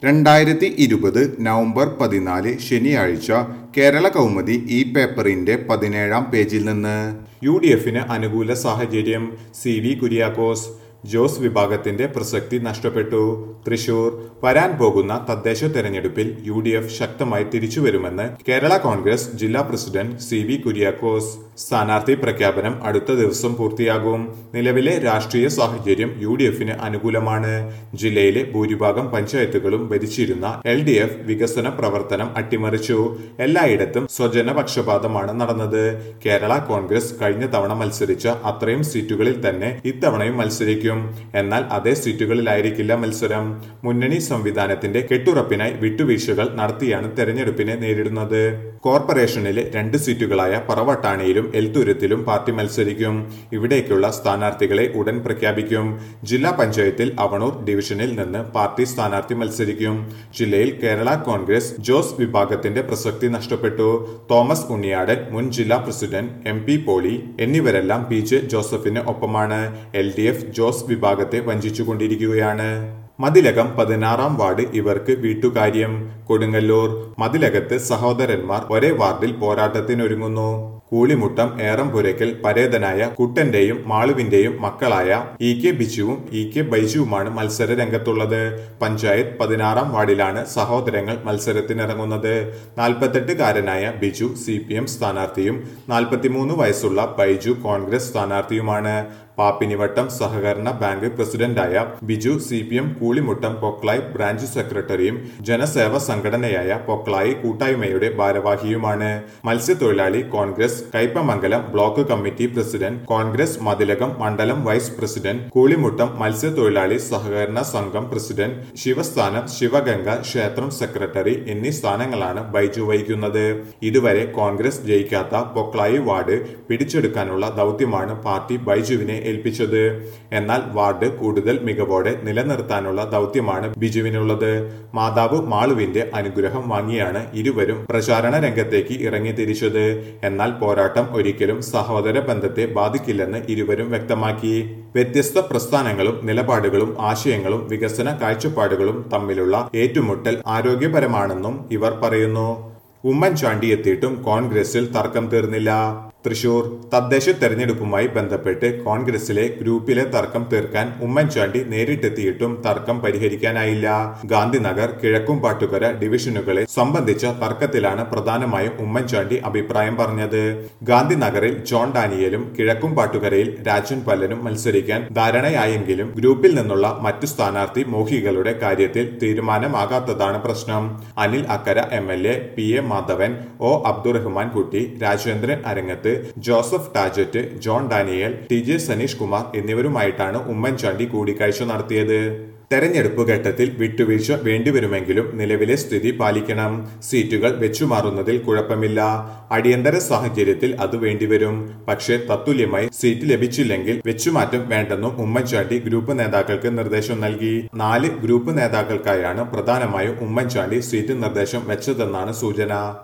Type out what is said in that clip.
രണ്ടായിരത്തി ഇരുപത് നവംബർ പതിനാല് ശനിയാഴ്ച കേരള കൗമുദി ഈ പേപ്പറിന്റെ പതിനേഴാം പേജിൽ നിന്ന് യു ഡി എഫിന് അനുകൂല സാഹചര്യം സി വി കുര്യാക്കോസ് ജോസ് വിഭാഗത്തിന്റെ പ്രസക്തി നഷ്ടപ്പെട്ടു തൃശൂർ വരാൻ പോകുന്ന തദ്ദേശ തെരഞ്ഞെടുപ്പിൽ യു ഡി എഫ് ശക്തമായി തിരിച്ചുവരുമെന്ന് കേരള കോൺഗ്രസ് ജില്ലാ പ്രസിഡന്റ് സി വി കുര്യാക്കോസ് സ്ഥാനാർത്ഥി പ്രഖ്യാപനം അടുത്ത ദിവസം പൂർത്തിയാകും നിലവിലെ രാഷ്ട്രീയ സാഹചര്യം യു ഡി എഫിന് അനുകൂലമാണ് ജില്ലയിലെ ഭൂരിഭാഗം പഞ്ചായത്തുകളും ഭരിച്ചിരുന്ന എൽ ഡി എഫ് വികസന പ്രവർത്തനം അട്ടിമറിച്ചു എല്ലായിടത്തും സ്വജന പക്ഷപാതമാണ് നടന്നത് കേരള കോൺഗ്രസ് കഴിഞ്ഞ തവണ മത്സരിച്ച അത്രയും സീറ്റുകളിൽ തന്നെ ഇത്തവണയും മത്സരിക്കും എന്നാൽ അതേ സീറ്റുകളിലായിരിക്കില്ല മത്സരം മുന്നണി സംവിധാനത്തിന്റെ കെട്ടുറപ്പിനായി വിട്ടുവീഴ്ചകൾ നടത്തിയാണ് തെരഞ്ഞെടുപ്പിനെ നേരിടുന്നത് കോർപ്പറേഷനിലെ രണ്ട് സീറ്റുകളായ പറവട്ടാണിയിലും എൽത്തുരത്തിലും പാർട്ടി മത്സരിക്കും ഇവിടേക്കുള്ള സ്ഥാനാർത്ഥികളെ ഉടൻ പ്രഖ്യാപിക്കും ജില്ലാ പഞ്ചായത്തിൽ അവണൂർ ഡിവിഷനിൽ നിന്ന് പാർട്ടി സ്ഥാനാർത്ഥി മത്സരിക്കും ജില്ലയിൽ കേരള കോൺഗ്രസ് ജോസ് വിഭാഗത്തിന്റെ പ്രസക്തി നഷ്ടപ്പെട്ടു തോമസ് ഉണ്ണിയാടൻ മുൻ ജില്ലാ പ്രസിഡന്റ് എം പി പോളി എന്നിവരെല്ലാം പി ജെ ജോസഫിന് ഒപ്പമാണ് എൽ ഡി എഫ് ജോസ് വിഭാഗത്തെ വഞ്ചിച്ചുകൊണ്ടിരിക്കുകയാണ് മതിലകം പതിനാറാം വാർഡ് ഇവർക്ക് വീട്ടുകാര്യം കൊടുങ്ങല്ലൂർ മതിലകത്ത് സഹോദരന്മാർ ഒരേ വാർഡിൽ പോരാട്ടത്തിനൊരുങ്ങുന്നു കൂളിമുട്ടം ഏറംപുരയ്ക്കൽ പരേതനായ കുട്ടന്റെയും മാളുവിന്റെയും മക്കളായ ഇ കെ ബിജുവും ഇ കെ ബൈജുവുമാണ് മത്സര രംഗത്തുള്ളത് പഞ്ചായത്ത് പതിനാറാം വാർഡിലാണ് സഹോദരങ്ങൾ മത്സരത്തിനിറങ്ങുന്നത് നാൽപ്പത്തെട്ടുകാരനായ ബിജു സി പി എം സ്ഥാനാർത്ഥിയും നാൽപ്പത്തിമൂന്ന് വയസ്സുള്ള ബൈജു കോൺഗ്രസ് സ്ഥാനാർത്ഥിയുമാണ് പാപ്പിനിവട്ടം സഹകരണ ബാങ്ക് പ്രസിഡന്റായ Biju C P M Koolimuttam Poklai branch സെക്രട്ടറിയും ജനസേവ സംഘടനയായ പൊക്ലായി കൂട്ടായ്മയുടെ ഭാരവാഹിയുമാണ് മത്സ്യത്തൊഴിലാളി Congress Kaipamangalam block committee president Congress Mathilakam മണ്ഡലം വൈസ് പ്രസിഡന്റ് കൂളിമുട്ടം മത്സ്യത്തൊഴിലാളി സഹകരണ സംഘം പ്രസിഡന്റ് ശിവസ്ഥാനം ശിവഗംഗ ക്ഷേത്രം സെക്രട്ടറി എന്നീ സ്ഥാനങ്ങളാണ് ബൈജു വഹിക്കുന്നത് ഇതുവരെ കോൺഗ്രസ് ജയിക്കാത്ത പൊക്ലായി വാർഡ് പിടിച്ചെടുക്കാനുള്ള ദൗത്യമാണ് പാർട്ടി ബൈജുവിനെ ഏൽപ്പിച്ചത് എന്നാൽ വാർഡ് കൂടുതൽ മികവോടെ നിലനിർത്താനുള്ള ദൗത്യമാണ് ബിജുവിനുള്ളത് മാതാവ് മാളുവിന്റെ അനുഗ്രഹം വാങ്ങിയാണ് ഇരുവരും പ്രചാരണ രംഗത്തേക്ക് ഇറങ്ങി തിരിച്ചത് എന്നാൽ പോരാട്ടം ഒരിക്കലും സഹോദര ബന്ധത്തെ ബാധിക്കില്ലെന്ന് ഇരുവരും വ്യക്തമാക്കി വ്യത്യസ്ത പ്രസ്ഥാനങ്ങളും നിലപാടുകളും ആശയങ്ങളും വികസന കാഴ്ചപ്പാടുകളും തമ്മിലുള്ള ഏറ്റുമുട്ടൽ ആരോഗ്യപരമാണെന്നും ഇവർ പറയുന്നു ഉമ്മൻചാണ്ടി എത്തിയിട്ടും കോൺഗ്രസിൽ തർക്കം തീർന്നില്ല തൃശൂർ തദ്ദേശ തെരഞ്ഞെടുപ്പുമായി ബന്ധപ്പെട്ട് കോൺഗ്രസിലെ ഗ്രൂപ്പിലെ തർക്കം തീർക്കാൻ ഉമ്മൻചാണ്ടി നേരിട്ടെത്തിയിട്ടും തർക്കം പരിഹരിക്കാനായില്ല ഗാന്ധിനഗർ കിഴക്കുംപാട്ടുകര ഡിവിഷനുകളെ സംബന്ധിച്ച തർക്കത്തിലാണ് പ്രധാനമായും ഉമ്മൻചാണ്ടി അഭിപ്രായം പറഞ്ഞത് ഗാന്ധിനഗറിൽ ജോൺ ഡാനിയലും കിഴക്കുംപാട്ടുകരയിൽ രാജൻ പല്ലനും മത്സരിക്കാൻ ധാരണയായെങ്കിലും ഗ്രൂപ്പിൽ നിന്നുള്ള മറ്റു സ്ഥാനാർത്ഥി മോഹികളുടെ കാര്യത്തിൽ തീരുമാനമാകാത്തതാണ് പ്രശ്നം Anil Akkara M L A P A Madhavan O Abdurahman Kutty Rajendran Arangath Joseph Tajet John Daniel T J Saneesh Kumar എന്നിവരുമായിട്ടാണ് ഉമ്മൻചാണ്ടി കൂടിക്കാഴ്ച നടത്തിയത് തെരഞ്ഞെടുപ്പ് ഘട്ടത്തിൽ വിട്ടുവീഴ്ച വേണ്ടിവരുമെങ്കിലും നിലവിലെ സ്ഥിതി പാലിക്കണം സീറ്റുകൾ വെച്ചുമാറുന്നതിൽ കുഴപ്പമില്ല അടിയന്തര സാഹചര്യത്തിൽ അത് വേണ്ടിവരും പക്ഷേ തത്തുല്യമായി സീറ്റ് ലഭിച്ചില്ലെങ്കിൽ വെച്ചുമാറ്റം വേണ്ടെന്നും ഉമ്മൻചാണ്ടി ഗ്രൂപ്പ് നേതാക്കൾക്ക് നിർദ്ദേശം നൽകി നാല് ഗ്രൂപ്പ് നേതാക്കൾക്കായാണ് പ്രധാനമായും ഉമ്മൻചാണ്ടി സീറ്റ് നിർദ്ദേശം വെച്ചതെന്നാണ് സൂചന